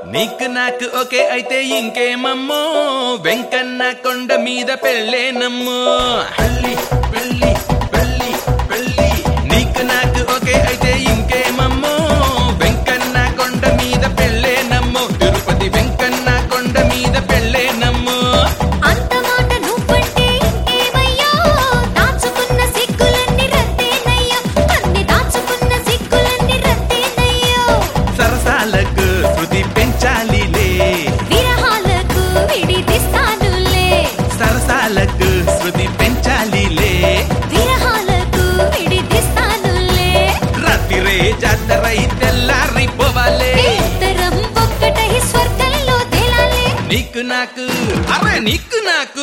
నీకు నాకు ఓకే అయితే ఇంకేమమ్మో వెంకన్న కొండ మీద పెళ్ళేనమ్మో పెళ్ళి పెళ్ళి పెళ్ళి పెళ్ళి నీకు నాకు ఓకే అయితే ఇంకేమమ్మో వెంకన్న కొండ మీద పెళ్ళేనమ్మో తిరుపతి వెంకన్న కొండ మీద పెళ్ళేనమ్మో అంత మాట నువ్వంటే ఇంకేమయ్యో దాచుకున్న సిగ్గులన్నీ రద్దేనయ్యో అన్ని దాచుకున్న సిగ్గులన్నీ రద్దేనయ్యో సరసాలకు శృతి పెంచాలిలే విరహాలకు విడిదిస్తానులే సరసాలకు శృతి పెంచాలిలే విరహాలకు విడిదిస్తానులే రాత్రిరే జాతరై తెల్లారిపోవాలే ఇద్దరం ఒక్కటై స్వర్గంలో తేలాలే నీకు నాకు అరే నీకు నాకు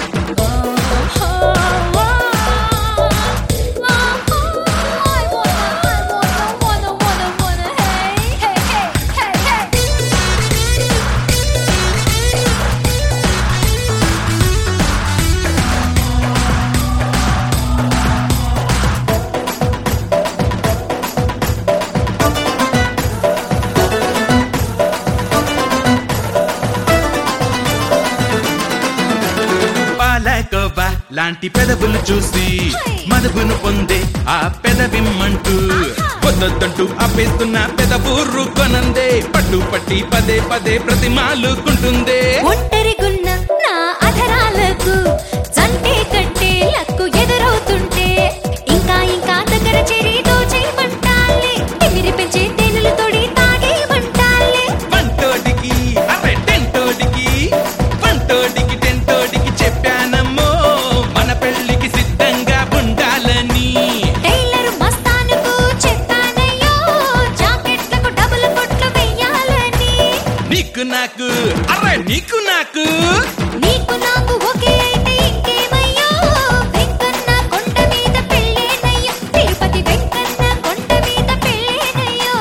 పాలకోవా లాంటి పెదవులు చూసి మదపును పొందే ఆ పెదవిమ్మంటూ పొద్దంటూ ఆపేస్తున్న పెదబూర్రు కొనందే పట్టు పట్టి పదే పదే ప్రతిమాలుకుంటుందే ఒంటరిగున్న నా అధరాలకు చంటే కట్టే లక్కు ఎదురవుతుంటే ఇంకా ఇంకా దగ్గర చేరి దోచేయమంటాలే తిమిరి పెంచే తేనెలు తొడి తాగేయమంటాలే పంటోడికి అరే టెంటోడికి పంటోడికి టెంటోడికి చెప్పానమ్మో మన పెళ్ళికి సిద్ధంగా ఉండాలని టైలర్ మస్తానుకు చెప్పానయ్యో జాకెట్లకు డబుల్ కొట్లు వెయ్యాలని నీకు నాకు అరే నీకు నాకు నీకు నాకు ఒకే అయితే ఇంకేమయ్యో వెంకన్న కొండ మీద పెళ్ళేనయ్యో తిరుపతి వెంకన్న కొండ మీద పెళ్ళేనయ్యో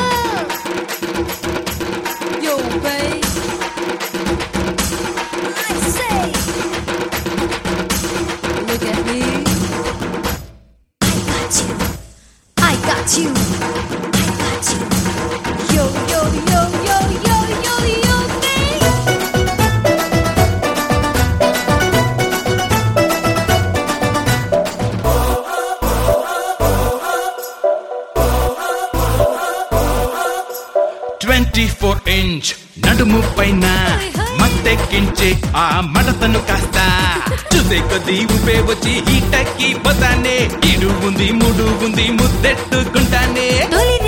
Yo, babe. I say. Look at me. I got you. I got you. Yo, yo, yo, yo, yo, yo, yo, babe. Twenty four inch నడుము పైన మత్తెక్కించే ఆ మడతను కాస్త చూసే కొద్ది ఊపే వచ్చి ఈటకి పోతానే ఇడు ఉంది మూడు ఉంది ముద్దెట్టుకుంటానే తొలి